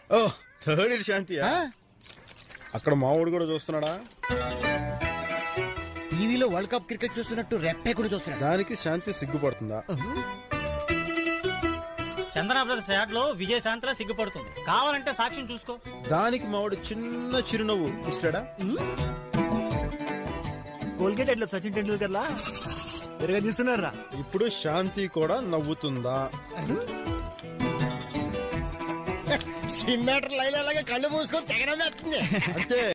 ఓ third year శాంతి ఆ? అక్కడ మామూడు కూడా చూస్తున్నాడా టీవీలో వరల్డ్ కప్ క్రికెట్ చూస్తున్నట్టు రెప్పే కూడా చూస్తున్నాడు దానికి శాంతి సిగ్గుపడుతుందా చందన బ్రదర్స్ యాడ్ లో విజయశాంతిలా సిగ్గుపడుతుంది కావాలంటే సాక్ష్యం చూసుకో దానికి మావాడు చిన్న చిరునవ్వు ఇస్తాడా కోల్గేట్ ఎట్లా సచిన్ టెండూల్కర్ లా తిరగా తీస్తున్నారా ఇప్పుడు శాంతి కూడా నవ్వుతుందా సినిమాటర్ లైన్ అలాగే కళ్ళు మూసుకొని తెగడం అంతే